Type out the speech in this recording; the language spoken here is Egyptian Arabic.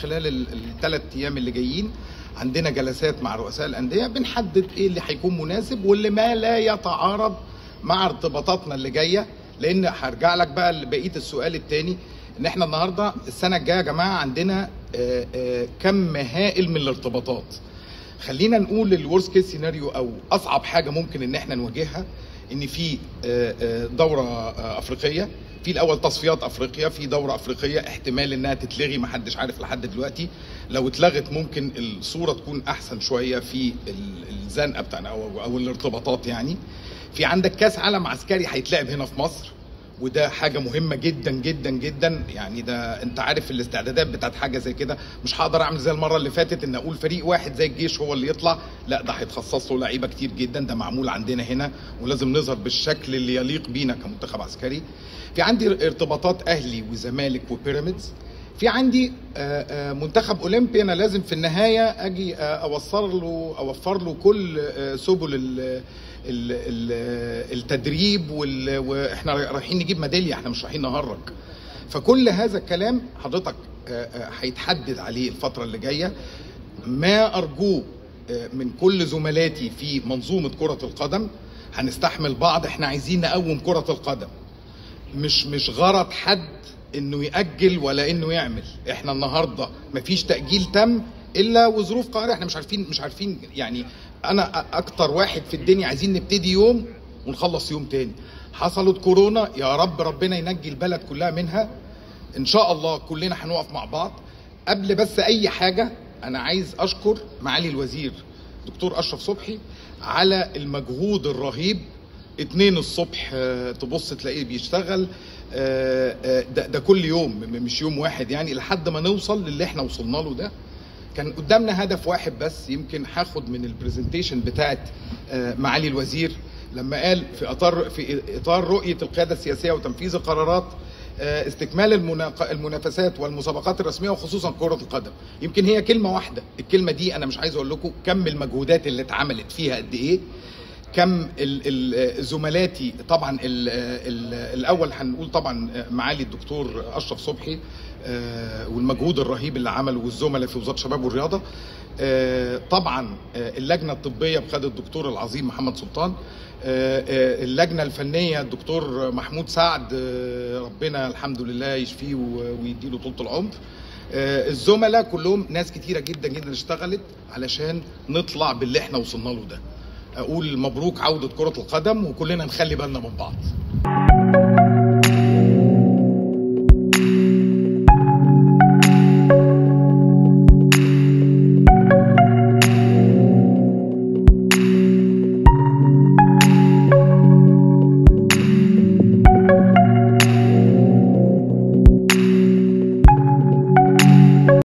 خلال الثلاث ايام اللي جايين عندنا جلسات مع رؤساء الانديه بنحدد ايه اللي هيكون مناسب واللي ما لا يتعارض مع ارتباطاتنا اللي جايه لان هرجع لك بقى لبقيه السؤال الثاني ان احنا النهارده السنه الجايه يا جماعه عندنا آه، آه، كم هائل من الارتباطات خلينا نقول الورست كيس سيناريو او اصعب حاجه ممكن ان احنا نواجهها ان في آه، آه، دوره آه، افريقيه في الاول تصفيات افريقيا في دوره افريقيه احتمال انها تتلغي محدش عارف لحد دلوقتي لو اتلغت ممكن الصوره تكون احسن شويه في ال- الزنقه بتاعنا او او الارتباطات يعني في عندك كاس عالم عسكري هيتلعب هنا في مصر وده حاجة مهمة جدا جدا جدا يعني ده انت عارف الاستعدادات بتاعت حاجة زي كده مش هقدر اعمل زي المرة اللي فاتت ان اقول فريق واحد زي الجيش هو اللي يطلع لا ده هيتخصص له لعيبة كتير جدا ده معمول عندنا هنا ولازم نظهر بالشكل اللي يليق بينا كمنتخب عسكري في عندي ارتباطات اهلي وزمالك وبيراميدز في عندي آه، آه، منتخب اولمبي انا لازم في النهايه اجي آه، اوفر له اوفر له كل آه، سبل ال- ال- ال- التدريب وال- واحنا رايحين نجيب ميداليه احنا مش رايحين نهرج فكل هذا الكلام حضرتك آه، آه، هيتحدد عليه الفتره اللي جايه ما ارجوه آه، من كل زملاتي في منظومه كره القدم هنستحمل بعض احنا عايزين نقوم كره القدم مش مش غرض حد انه ياجل ولا انه يعمل احنا النهارده مفيش تاجيل تم الا وظروف قاهره احنا مش عارفين مش عارفين يعني انا أ- اكتر واحد في الدنيا عايزين نبتدي يوم ونخلص يوم تاني حصلت كورونا يا رب ربنا ينجي البلد كلها منها ان شاء الله كلنا هنقف مع بعض قبل بس اي حاجه انا عايز اشكر معالي الوزير دكتور اشرف صبحي على المجهود الرهيب اتنين الصبح آه، تبص تلاقيه بيشتغل آه، آه، ده, ده كل يوم م- مش يوم واحد يعني لحد ما نوصل للي احنا وصلنا له ده كان قدامنا هدف واحد بس يمكن هاخد من البرزنتيشن بتاعت آه، معالي الوزير لما قال في اطار في اطار رؤيه القياده السياسيه وتنفيذ القرارات آه، استكمال المناق- المنافسات والمسابقات الرسميه وخصوصا كره القدم يمكن هي كلمه واحده الكلمه دي انا مش عايز اقول لكم كم المجهودات اللي اتعملت فيها قد ايه كم ال- ال- زملاتي طبعا ال ال الاول هنقول طبعا معالي الدكتور اشرف صبحي آه، والمجهود الرهيب اللي عمله والزملاء في وزاره الشباب والرياضه آه، طبعا آه، اللجنه الطبيه بقياده الدكتور العظيم محمد سلطان آه، آه، اللجنه الفنيه الدكتور محمود سعد آه، ربنا الحمد لله يشفيه و- ويديله طولة العمر آه، الزملاء كلهم ناس كتيره جدا جدا اشتغلت علشان نطلع باللي احنا وصلنا له ده اقول مبروك عوده كره القدم وكلنا نخلي بالنا من بعض